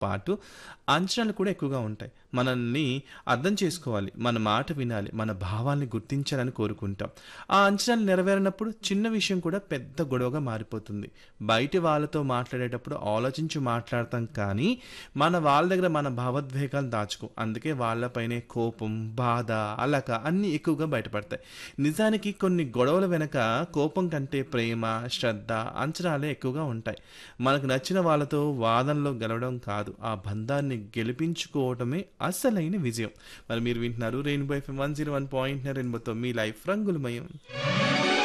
పాటు అంచనాలు కూడా ఎక్కువగా ఉంటాయి మనల్ని అర్థం చేసుకోవాలి మన మాట వినాలి మన భావాల్ని గుర్తించాలని కోరుకుంటాం ఆ అంచనాలు నెరవేరినప్పుడు చిన్న విషయం కూడా పెద్ద గొడవగా మారిపోతుంది బయటి వాళ్ళతో మాట్లాడేటప్పుడు ఆలోచించి మాట్లాడతాం కానీ మన వాళ్ళ దగ్గర మన భావోద్వేగాలు దాచుకో అందుకే వాళ్ళపైనే కోపం బాధ అలక అన్నీ ఎక్కువగా బయటపడతాయి నిజానికి కొన్ని గొడవల వెనక కోపం కంటే ప్రేమ శ్రద్ధ అంచనాలే ఎక్కువగా ఉంటాయి మనకు నచ్చిన వాళ్ళతో వాదనలో గెలవడం కాదు ఆ బంధాన్ని గెలిపించుకోవడమే అసలైన విజయం మరి మీరు వింటున్నారు rainbow FM one zero one point రెయిన్బోతో మీ లైఫ్ రంగులమయం